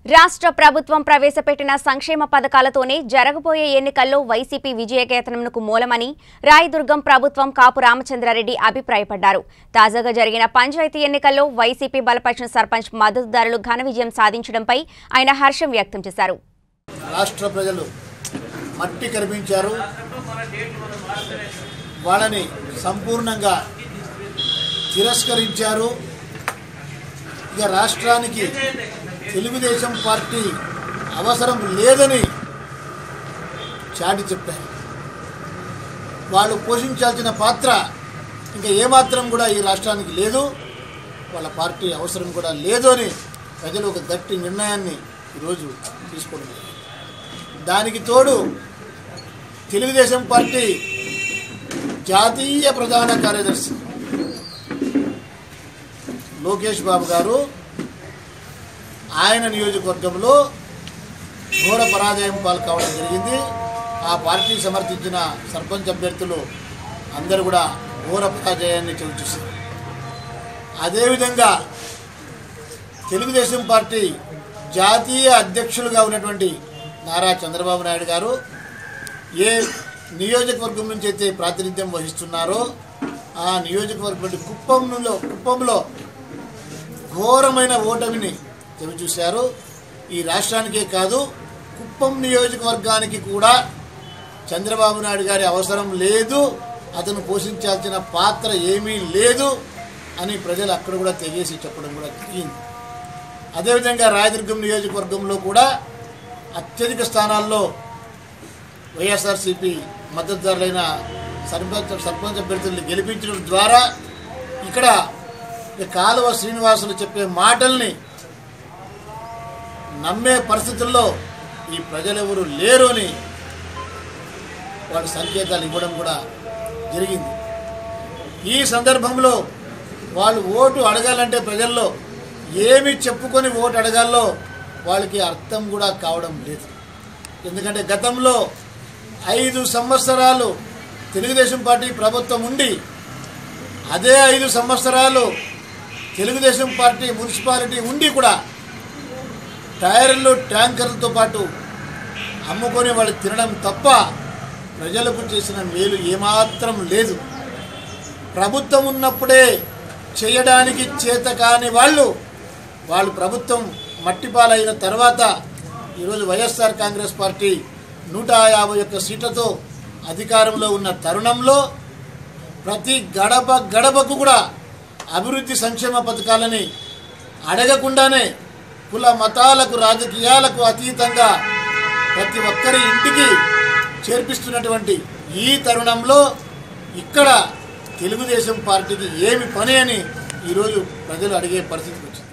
రాష్ట్ర ప్రభుత్వం ప్రవేశపెట్టిన సంక్షేమ పథకాలతోనే జరగబోయే ఎన్నికల్లో వైసీపీ విజయకేతనంకు మూలమని రాయదుర్గం ప్రభుత్వం కాపు రామచంద్రారెడ్డి అభిప్రాయపడ్డారు తాజాగా జరిగిన పంచాయతీ ఎన్నికల్లో వైసీపీ బలపరిచిన సర్పంచ్ మద్దతుదారులు ఘన విజయం సాధించడంపై ఆయన హర్షం వ్యక్తం చేశారు రాష్ట్ర ప్రజలు మట్టి కనిపించారు వాళ్ళని సంపూర్ణంగా తిరస్కరించారు ఇక రాష్ట్రానికి తెలుగుదేశం పార్టీ అవసరం లేదని చాటి చెప్పారు వాళ్ళు పోషించాల్సిన పాత్ర ఇంకా ఏమాత్రం కూడా ఈ రాష్ట్రానికి లేదు వాళ్ళ పార్టీ అవసరం కూడా లేదు అని ప్రజలు ఒక గట్టి నిర్ణయాన్ని ఈరోజు తీసుకోవడం జరిగింది. దానికి తోడు తెలుగుదేశం పార్టీ జాతీయ ప్రధాన కార్యదర్శి లోకేష్ బాబు గారు ఆయన నియోజకవర్గంలో ఘోర పరాజయం పాలు కావడం జరిగింది ఆ పార్టీ సమర్థించిన సర్పంచ్ అభ్యర్థులు అందరూ కూడా ఘోర పరాజయాన్ని చవిచూశారు అదేవిధంగా తెలుగుదేశం పార్టీ జాతీయ అధ్యక్షులుగా ఉన్నటువంటి నారా చంద్రబాబు నాయుడు గారు ఏ నియోజకవర్గం నుంచి అయితే ప్రాతినిధ్యం వహిస్తున్నారో ఆ నియోజకవర్గం కుప్పంలో కుప్పంలో ఘోరమైన ఓటమిని చవిచూశారు ఈ రాష్ట్రానికే కాదు కుప్పం నియోజకవర్గానికి కూడా చంద్రబాబు నాయుడు గారి అవసరం లేదు అతను పోషించాల్సిన పాత్ర ఏమీ లేదు అని ప్రజలు అక్కడ కూడా తెగేసి చెప్పడం కూడా జరిగింది అదేవిధంగా రాయదుర్గం నియోజకవర్గంలో కూడా అత్యధిక స్థానాల్లో వైఎస్ఆర్సీపీ మద్దతుదారులైన సర్పంచ్ సర్పంచ్ అభ్యర్థుల్ని గెలిపించడం ద్వారా ఇక్కడ ఈ కాలువ శ్రీనివాసులు చెప్పే మాటల్ని నమ్మే పరిస్థితుల్లో ఈ ప్రజలెవరు లేరు అని వాడు సంకేతాలు ఇవ్వడం కూడా జరిగింది ఈ సందర్భంలో వాళ్ళు ఓటు అడగాలంటే ప్రజల్లో ఏమి చెప్పుకొని ఓటు అడగాలో వాళ్ళకి అర్థం కూడా కావడం లేదు ఎందుకంటే గతంలో ఐదు సంవత్సరాలు తెలుగుదేశం పార్టీ ప్రభుత్వం ఉండి అదే ఐదు సంవత్సరాలు తెలుగుదేశం పార్టీ మున్సిపాలిటీ ఉండి కూడా టైర్లు ట్యాంకర్లతో పాటు అమ్ముకొని వాళ్ళు తినడం తప్ప ప్రజలకు చేసిన మేలు ఏమాత్రం లేదు ప్రభుత్వం ఉన్నప్పుడే చేయడానికి చేత కాని వాళ్ళు వాళ్ళు ప్రభుత్వం మట్టిపాలైన తర్వాత ఈరోజు వైఎస్ఆర్ కాంగ్రెస్ పార్టీ నూట యాభై ఒక్క సీట్లతో అధికారంలో ఉన్న తరుణంలో ప్రతి గడప గడపకు కూడా అభివృద్ధి సంక్షేమ పథకాలని అడగకుండానే కుల మతాలకు రాజకీయాలకు అతీతంగా ప్రతి ఒక్కరి ఇంటికి చేర్పిస్తున్నటువంటి ఈ తరుణంలో ఇక్కడ తెలుగుదేశం పార్టీకి ఏమి పని అని ఈరోజు ప్రజలు అడిగే పరిస్థితికి వచ్చింది